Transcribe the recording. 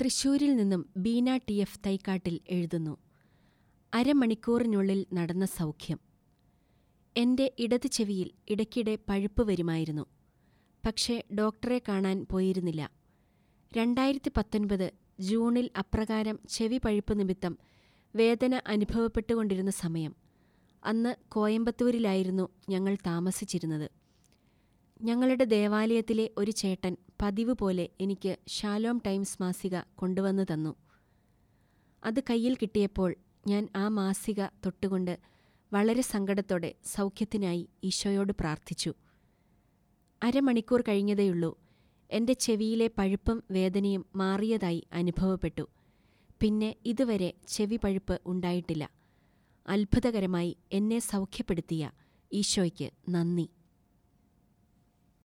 തൃശൂരിൽ നിന്നും Beena T F തൈക്കാട്ടിൽ എഴുതുന്നു അരമണിക്കൂറിനുള്ളിൽ നടന്ന സൗഖ്യം എന്റെ ഇടത് ചെവിയിൽ ഇടയ്ക്കിടെ പഴുപ്പ് വരുമായിരുന്നു പക്ഷേ ഡോക്ടറെ കാണാൻ പോയിരുന്നില്ല രണ്ടായിരത്തി പത്തൊൻപത് ജൂണിൽ അപ്രകാരം ചെവി പഴുപ്പ് നിമിത്തം വേദന അനുഭവപ്പെട്ടുകൊണ്ടിരുന്ന സമയം അന്ന് കോയമ്പത്തൂരിലായിരുന്നു ഞങ്ങൾ താമസിച്ചിരുന്നത് ഞങ്ങളുടെ ദേവാലയത്തിലെ ഒരു ചേട്ടൻ പതിവ് പോലെ എനിക്ക് ഷാലോം ടൈംസ് മാസിക കൊണ്ടുവന്നു തന്നു അത് കയ്യിൽ കിട്ടിയപ്പോൾ ഞാൻ ആ മാസിക തൊട്ടുകൊണ്ട് വളരെ സങ്കടത്തോടെ സൗഖ്യത്തിനായി ഈശോയോട് പ്രാർത്ഥിച്ചു അരമണിക്കൂർ കഴിഞ്ഞതേയുള്ളൂ എന്റെ ചെവിയിലെ പഴുപ്പും വേദനയും മാറിയതായി അനുഭവപ്പെട്ടു പിന്നെ ഇതുവരെ ചെവി പഴുപ്പ് ഉണ്ടായിട്ടില്ല അത്ഭുതകരമായി എന്നെ സൗഖ്യപ്പെടുത്തിയ ഈശോയ്ക്ക് നന്ദി